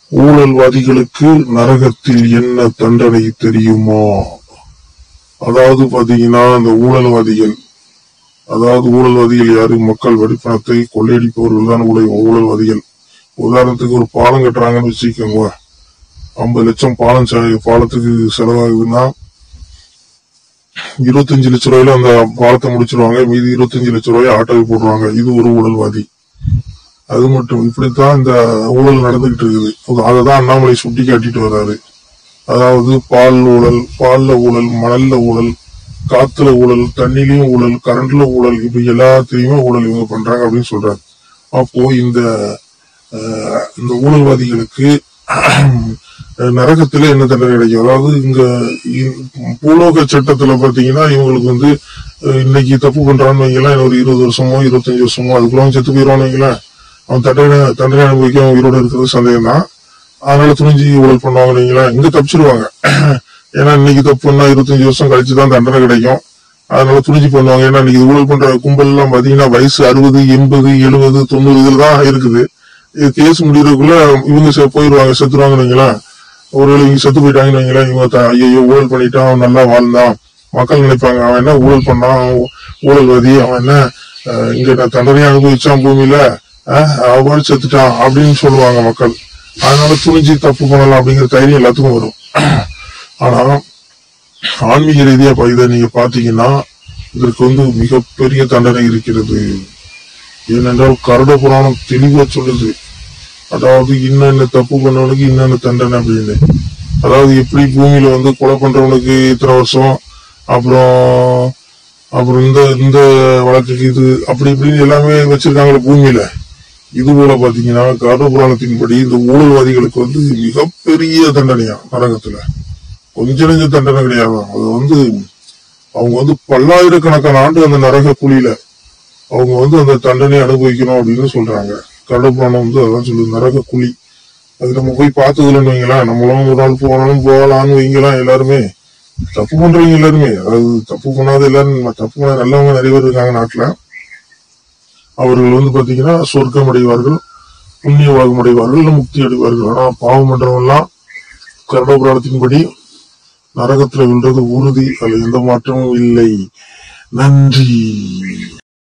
ஊழல்வாதிகளுக்கு நரகத்தில் என்ன தண்டனை தெரியுமா அதாவது பாத்தீங்கன்னா அந்த ஊழல்வாதிகள் அதாவது ஊழல்வாதிகள் யாரு மக்கள் வரிப்பணத்தை கொள்ளையடிப்பவர்கள் தான் ஊழல் ஊழல்வாதிகள் உதாரணத்துக்கு ஒரு பாலம் கட்டுறாங்கன்னு வச்சுக்கோங்க ஐம்பது லட்சம் பாலம் செ- பாலத்துக்கு செலவாகுதுன்னா இருபத்தஞ்சு லட்ச ரூபாயில அந்த பாலத்தை முடிச்சிருவாங்க மீதி இருபத்தஞ்சு லட்ச ரூபாய் ஆட்டோவுக்கு போடுவாங்க இது ஒரு ஊழல்வாதி அது மட்டும் இப்படித்தான் இந்த ஊழல் நடந்துகிட்டு இருக்குது அதை தான் அண்ணாமலை சுட்டி காட்டிட்டு வர்றாரு அதாவது பால் ஊழல் பால்ல ஊழல் மணல்ல ஊழல் காத்துல ஊழல் தண்ணிலையும் ஊழல் கரண்ட்ல ஊழல் இப்படி எல்லாத்தையுமே ஊழல் இவங்க பண்றாங்க அப்படின்னு சொல்றாரு அப்போ இந்த அஹ், இந்த ஊழல்வாதிகளுக்கு நரகத்துல என்ன தண்டனை கிடைக்கும் அதாவது இங்க இ- பூலோக சட்டத்துல பாத்தீங்கன்னா இவங்களுக்கு வந்து அஹ், இன்னைக்கு தப்பு பண்றான்னு வைங்களேன் இன்னும் ஒரு இருபது வருஷமோ இருபத்தஞ்சு வருஷமோ அதுக்குள்ள அவன் செத்து போயிடுவான்னு வைங்களேன் அவன் தண்டனை தண்டனை அனுபவிக்க அவன் உயிரோட இருக்கிறது சந்தேகம் தான் அதனால துணிஞ்சு ஊழல் பண்ணுவாங்க வைங்களேன் இங்க தப்பிச்சிருவாங்க ஏன்னா இன்னைக்கு தப்பு பண்ணா இருபத்தஞ்சு வருஷம் கழிச்சு தான் தண்டனை கிடைக்கும் அதனால துணிஞ்சு பண்ணுவாங்க ஏன்னா இன்னைக்கு ஊழல் பண்ற கும்பல் எல்லாம் பாத்தீங்கன்னா வயசு அறுபது எண்பது எழுபது தொண்ணூறு இதுல தான் இருக்குது இது கேஸ் முடியறதுக்குள்ள இவங்க செ- போயிருவாங்க செத்துருவாங்கன்னு வைங்களேன் ஒருவேளை இவங்க செத்து போயிட்டாங்கன்னு வைங்களேன் இவங்க த- ஐயோ ஊழல் பண்ணிட்டான் அவன் நல்லா வாழ்ந்தான் மக்கள் நினைப்பாங்க அவன் என்ன ஊழல் பண்ணான் அவன் ஊ- ஊழல்வாதி அவன் என்ன அஹ், இங்க நான் தண்டனையை அனுபவிச்சான் பூமியில அஹ், அவன் பாட்டு செத்துட்டான் அப்படின்னு சொல்லுவாங்க மக்கள் அதனால துணிஞ்சு தப்பு பண்ணலாம் அப்படிங்கிற தைரியம் எல்லாத்துக்கும் வரும் ஆனா ஆன்மீக ரீதியா ப- இதை நீங்க பாத்தீங்கன்னா இதற்கு வந்து மிகப்பெரிய தண்டனை இருக்கிறது ஏனென்றால் கருட புராணம் தெளிவா சொல்லுது அதாவது இன்னென்ன தப்பு பண்ணவனுக்கு இன்னென்ன தண்டனை அப்படின்னு அதாவது எப்படி பூமியில வந்து கொலை பண்றவனுக்கு இத்தனை வருஷம் அப்புறம் அப்புறம் இந்த இந்த வழக்குக்கு இது அப்படி இப்படின்னு எல்லாமே வச்சிருக்காங்களே பூமியில இது போல பாத்தீங்கன்னா கருட புராணத்தின்படி இந்த ஊழல்வாதிகளுக்கு வந்து மிகப்பெரிய தண்டனையா நரகத்துல கொஞ்ச நெஞ்ச தண்டனை கிடையாது அது வந்து அவங்க வந்து பல்லாயிரக்கணக்கான ஆண்டு அந்த நரக குழியில அவங்க வந்து அந்த தண்டனை அனுபவிக்கணும் அப்படின்னு சொல்றாங்க கருடபுராணம் வந்து அதான் சொல்லுது நரக குழி அது நம்ம போய் பார்த்ததுலன்னு வைங்களேன் நம்மளும் ஒரு நாள் போனாலும் போகலாம்னு வைங்கலாம் எல்லாருமே தப்பு பண்றவங்க எல்லாருமே அதாவது தப்பு பண்ணாத எல்லாரும் நம்ம தப்பு பண்ண நல்லவங்க நிறைய பேர் இருக்காங்க நாட்டுல அவர்கள் வந்து பாத்தீங்கன்னா சொர்க்கம் அடைவார்கள் புண்ணிய வாகம் அடைவார்கள் இல்ல முக்தி அடைவார்கள் ஆனா பாவம் பண்றவங்கலாம் கருடபுராணத்தின்படி நரகத்துல விழுறது உறுதி அதுல எந்த மாற்றமும் இல்லை நன்றி